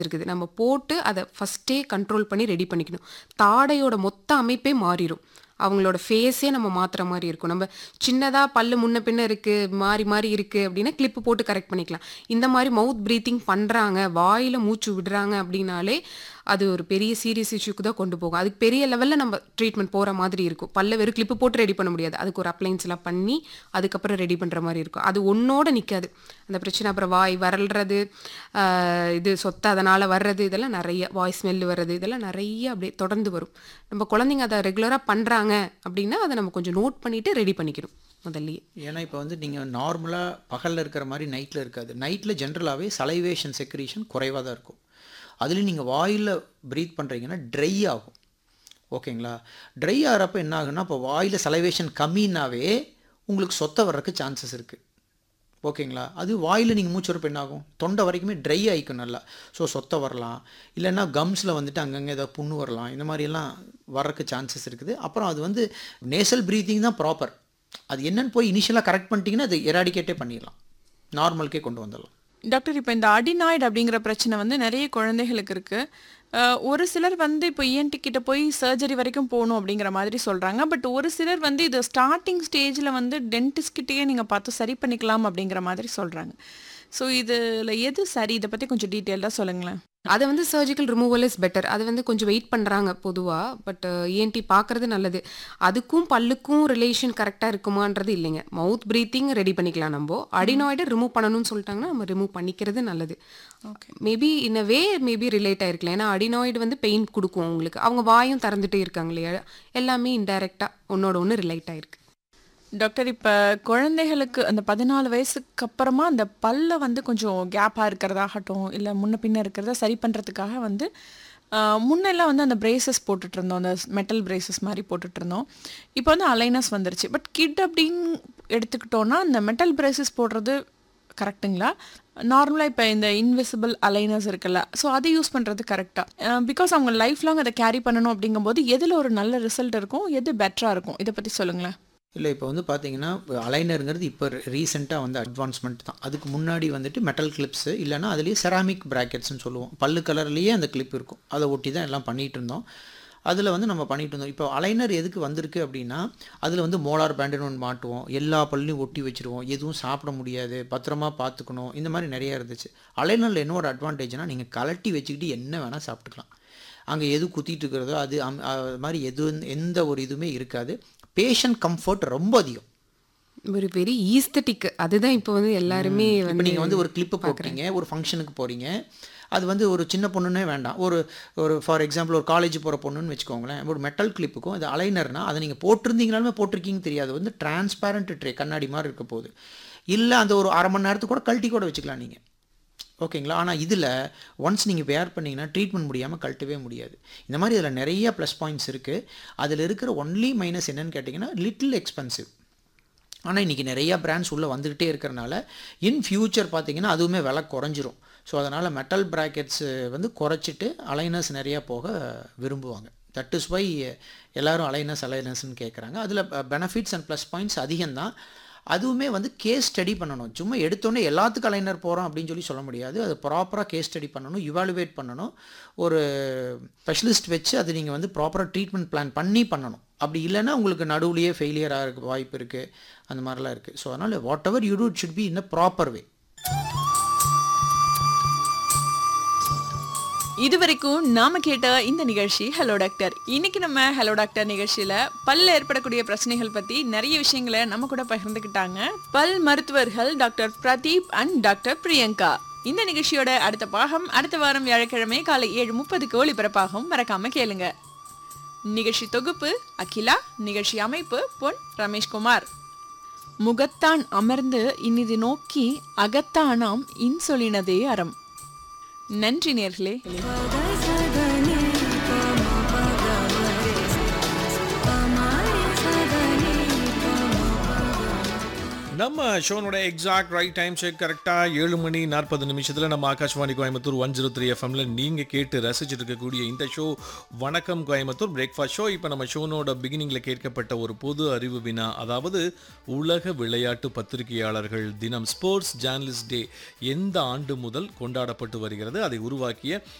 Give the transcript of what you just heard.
இருக்குது நம்ம போட்டு அதை ஃபஸ்ட்டே கண்ட்ரோல் பண்ணி ரெடி பண்ணிக்கணும் தாடையோட மொத்த அமைப்பே மாறிடும் அவங்களோட ஃபேஸே நம்ம மாற்றுற மாதிரி இருக்கும் நம்ம சின்னதாக பல்லு முன்ன பின்ன இருக்குது மாறி மாறி இருக்குது அப்படின்னா கிளிப்பு போட்டு கரெக்ட் பண்ணிக்கலாம் இந்த மாதிரி மவுத் ப்ரீத்திங் பண்ணுறாங்க வாயில் மூச்சு விடுறாங்க அப்படின்னாலே அது ஒரு பெரிய சீரியஸ் இஷ்யூக்கு தான் கொண்டு போகும் அதுக்கு பெரிய லெவலில் நம்ம ட்ரீட்மெண்ட் போகிற மாதிரி இருக்கும் பல்ல வெறும் கிளிப்பு போட்டு ரெடி பண்ண முடியாது அதுக்கு ஒரு அப்ளைன்ஸ் எல்லாம் பண்ணி அதுக்கப்புறம் ரெடி பண்ணுற மாதிரி இருக்கும் அது ஒன்னோட நிற்காது அந்த பிரச்சனை அப்புறம் வாய் வரல்றது ஆஹ் இது சொத்தை அதனால் வர்றது இதெல்லாம் நிறைய வாய் ஸ்மெல் வர்றது இதெல்லாம் நிறைய அப்படியே தொடர்ந்து வரும் நம்ம குழந்தைங்க அதை ரெகுலராக பண்ணுறாங்க அப்படின்னா அதை நம்ம கொஞ்சம் நோட் பண்ணிவிட்டு ரெடி பண்ணிக்கணும் முதல்லயே ஏன்னா இப்போ வந்து நீங்கள் நார்மலாக பகலில் இருக்கிற மாதிரி நைட்டில் இருக்காது நைட்டில் ஜென்ரலாகவே சலைவேஷன் செக்ரீஷன் குறைவாக தான் இருக்கும் அதுலேயும் நீங்கள் வாயில் ப்ரீத் பண்ணுறீங்கன்னா ட்ரை ஆகும் ஓகேங்களா ட்ரை ஆகிறப்ப என்ன ஆகுன்னா இப்போ வாயில் சலைவேஷன் கம்மின்னாவே உங்களுக்கு சொத்த வர்றதுக்கு சான்சஸ் இருக்குது ஓகேங்களா அது வாயில் நீங்கள் மூச்சு வரப்போ என்ன ஆகும் தொண்டை வரைக்குமே ட்ரை ஆகிக்கும் நல்லா ஸோ சொத்த வரலாம் இல்லைன்னா கம்ஸில் வந்துட்டு அங்கங்கே ஏதாவது புண்ணு வரலாம் இந்த மாதிரியெல்லாம் வர்றதுக்கு சான்சஸ் இருக்குது அப்புறம் அது வந்து நேசல் ப்ரீத்திங் தான் ப்ராப்பர் அது என்னன்னு போய் இனிஷியலாக கரெக்ட் பண்ணிட்டீங்கன்னா அது எராடிகேட்டே பண்ணிடலாம் நார்மலுக்கே கொண்டு வந்துடலாம் டாக்டர் இப்போ இந்த அடினாய்டு அப்படிங்கிற பிரச்சனை வந்து நிறைய குழந்தைகளுக்கு இருக்குது ஒரு சிலர் வந்து இப்போ இஎன்டி கிட்ட போய் சர்ஜரி வரைக்கும் போகணும் அப்படிங்கிற மாதிரி சொல்கிறாங்க பட் ஒரு சிலர் வந்து இது ஸ்டார்டிங் ஸ்டேஜில் வந்து டென்டிஸ்ட் கிட்டேயே நீங்கள் பார்த்து சரி பண்ணிக்கலாம் அப்படிங்கிற மாதிரி சொல்கிறாங்க ஸோ இதில் எது சரி இதை பற்றி கொஞ்சம் டீட்டெயில்டாக சொல்லுங்களேன் அதை வந்து சர்ஜிக்கல் ரிமூவல் இஸ் பெட்டர் அது வந்து கொஞ்சம் வெயிட் பண்ணுறாங்க பொதுவாக பட் இஎன்டி பார்க்குறது நல்லது அதுக்கும் பல்லுக்கும் ரிலேஷன் கரெக்டாக இருக்குமான்றது இல்லைங்க மவுத் ப்ரீத்திங் ரெடி பண்ணிக்கலாம் நம்ம அடினாய்டு ரிமூவ் பண்ணணும்னு சொல்லிட்டாங்கன்னா நம்ம ரிமூவ் பண்ணிக்கிறது நல்லது okay maybe in a way maybe relate ஆயிருக்கலாம் ஏன்னா அடினாய்டு வந்து பெயின் கொடுக்கும் உங்களுக்கு அவங்க வாயும் திறந்துட்டே இருக்காங்க இல்லையா எல்லாமே இன்டைரக்டாக ஒன்னோட ஒன்று ரிலேட் ஆயிருக்கு டாக்டர் இப்போ குழந்தைகளுக்கு அந்த பதினாலு வயசுக்கு அப்புறமா அந்த பல்ல வந்து கொஞ்சம் கேப்பாக இருக்கிறதாகட்டும் இல்லை முன்ன பின்ன இருக்கிறத சரி பண்ணுறதுக்காக வந்து ஆஹ், முன்னெல்லாம் வந்து அந்த பிரேசஸ் போட்டுட்டு இருந்தோம் அந்த மெட்டல் பிரேசஸ் மாதிரி போட்டுட்டு இருந்தோம் இப்போ வந்து அலைனஸ் வந்துருச்சு பட் கிட் அப்படின்னு எடுத்துக்கிட்டோன்னா அந்த மெட்டல் பிரேசஸ் போடுறது கரெக்ட்டுங்களா நார்மலாக இப்போ இந்த இன்விசிபிள் அலைனஸ் இருக்குல்ல ஸோ அதை யூஸ் பண்ணுறது கரெக்டாக பிகாஸ் அவங்க லைஃப் லாங் அதை கேரி பண்ணணும் அப்படிங்கும்போது எதில் ஒரு நல்ல ரிசல்ட் இருக்கும் எது பெட்டராக இருக்கும் இதை பற்றி சொல்லுங்களேன் இல்லை இப்போ வந்து பார்த்தீங்கன்னா அலைனருங்கிறது இப்போ ரீசெண்டாக வந்து அட்வான்ஸ்மெண்ட் தான் அதுக்கு முன்னாடி வந்துட்டு மெட்டல் கிளிப்ஸு இல்லைன்னா அதுலேயே செராமிக் ப்ராக்கெட்ஸ்னு சொல்லுவோம் பல்லு கலர்லேயே அந்த கிளிப் இருக்கும் அதை ஒட்டி தான் எல்லாம் பண்ணிகிட்டு இருந்தோம் அதில் வந்து நம்ம பண்ணிட்டு இருந்தோம் இப்போ அலைனர் எதுக்கு வந்திருக்கு அப்படின்னா அதில் வந்து மோலார் பேண்டுன்னு ஒன்று மாட்டுவோம் எல்லா பல்லையும் ஒட்டி வச்சுருவோம் எதுவும் சாப்பிட முடியாது பத்திரமா பார்த்துக்கணும் இந்த மாதிரி நிறைய இருந்துச்சு அலைனரில் என்ன ஒரு அட்வான்டேஜ்னால் நீங்கள் கலட்டி வச்சுக்கிட்டு என்ன வேணால் சாப்பிட்டுக்கலாம் அங்கே எது குத்திட்டு இருக்கிறதோ அது அம்- அது மாதிரி எது எந்த ஒரு இதுவுமே இருக்காது பேஷண்ட் கம்ஃபர்ட் ரொம்ப அதிகம் ஒரு வெரி ஈஸ்தட்டிக் அதுதான் இப்போ வந்து எல்லாருமே இப்போ வந்து நீங்கள் வந்து ஒரு கிளிப்பு போட்டீங்க ஒரு ஃபங்க்ஷனுக்கு போகிறீங்க அது வந்து ஒரு சின்ன பொண்ணுன்னே வேண்டாம் ஒரு ஒரு ஃபார் எக்ஸாம்பிள் ஒரு காலேஜ் போகிற பொண்ணுன்னு வச்சுக்கோங்களேன் ஒரு மெட்டல் கிளிப்புக்கும் அது அலைனர்னா அதை நீங்கள் போட்டிருந்தீங்கனாலுமே போட்டிருக்கீங்கன்னு தெரியாது வந்து டிரான்ஸ்பேரண்ட் ட்ரே கண்ணாடி மாதிரி இருக்க போகுது இல்லை அந்த ஒரு அரை மணி நேரத்துக்கு கூட கழட்டி கூட வச்சுக்கலாம் நீங்கள் ஓகேங்களா ஆனால் இதில் ஒன்ஸ் நீங்கள் வேர் பண்ணீங்கன்னா ட்ரீட்மெண்ட் முடியாமல் கழட்டவே முடியாது இந்த மாதிரி இதில் நிறைய ப்ளஸ் பாயிண்ட்ஸ் இருக்குது அதில் இருக்கிற ஒன்லி மைனஸ் என்னன்னு கேட்டிங்கன்னா லிட்டில் எக்ஸ்பென்சிவ் ஆனால் இன்றைக்கி நிறையா பிராண்ட்ஸ் உள்ளே வந்துக்கிட்டே இருக்கிறனால இன் ஃபியூச்சர் பார்த்தீங்கன்னா அதுவுமே விலை குறைஞ்சிரும் ஸோ அதனால் மெட்டல் ப்ராக்கெட்ஸ் வந்து குறைச்சிட்டு அலைனஸ் நிறையா போக விரும்புவாங்க தட் இஸ் வை எல்லாரும் அலைனஸ் அலைனஸ்ன்னு கேட்குறாங்க அதில் பெனிஃபிட்ஸ் அண்ட் ப்ளஸ் பாயிண்ட்ஸ் அதிகம்தான் அதுவுமே வந்து கேஸ் ஸ்டடி பண்ணணும் சும்மா எடுத்தோன்னே எல்லாத்துக்கும் அலைனர் போகிறோம் அப்படின்னு சொல்லி சொல்ல முடியாது அது ப்ராப்பராக கேஸ் ஸ்டடி பண்ணணும் இவாலுவேட் பண்ணணும் ஒரு ஸ்பெஷலிஸ்ட் வச்சு அது நீங்கள் வந்து ப்ராப்பராக ட்ரீட்மெண்ட் பிளான் பண்ணி பண்ணணும் அப்படி இல்லைன்னா உங்களுக்கு நடுவுலையே ஃபெயிலியர் ஆக வாய்ப்பு இருக்குது அந்த மாதிரிலாம் இருக்குது ஸோ அதனால் whatever you do should be in a proper way இதுவரைக்கும் நாம கேட்ட இந்த நிகழ்ச்சி ஹலோ டாக்டர் இன்னைக்கு நம்ம ஹலோ டாக்டர் நிகழ்ச்சியில பல்ல ஏற்படக்கூடிய பிரச்சனைகள் பத்தி நிறைய விஷயங்களை நம்ம கூட பகிர்ந்துக்கிட்டாங்க பல் மருத்துவர்கள் doctor Pradeep and doctor Priyanka இந்த நிகழ்ச்சியோட அடுத்த பாகம் அடுத்த வாரம் வியாழக்கிழமை காலை ஏழு முப்பதுக்கு ஒளிபரப்பாகும் மறக்காம கேளுங்க நிகழ்ச்சி தொகுப்பு அகிலா நிகழ்ச்சி அமைப்பு பொன் ரமேஷ்குமார் முகத்தான் அமர்ந்து இனிது நோக்கி அகத்தானாம் இன்சொலினதே அறம் நன்றி நேர்களே நம்ம ஷோனோட எக்ஸாக்ட் ரைட் டைம் செக் கரெக்டாக ஏழு மணி நாற்பது நிமிஷத்தில் நம்ம Akashvani Coimbatore one zero three எஃப்எம்ல நீங்கள் கேட்டு ரசிச்சுட்டு இருக்கக்கூடிய இந்த ஷோ வணக்கம் கோயம்புத்தூர் பிரேக்ஃபாஸ்ட் ஷோ இப்போ நம்ம ஷோனோட பிகினிங்கில் கேட்கப்பட்ட ஒரு பொது அறிவு வினா அதாவது உலக விளையாட்டு பத்திரிகையாளர்கள் தினம் ஸ்போர்ட்ஸ் ஜேர்னலிஸ்ட் டே எந்த ஆண்டு முதல் கொண்டாடப்பட்டு வருகிறது அதை உருவாக்கிய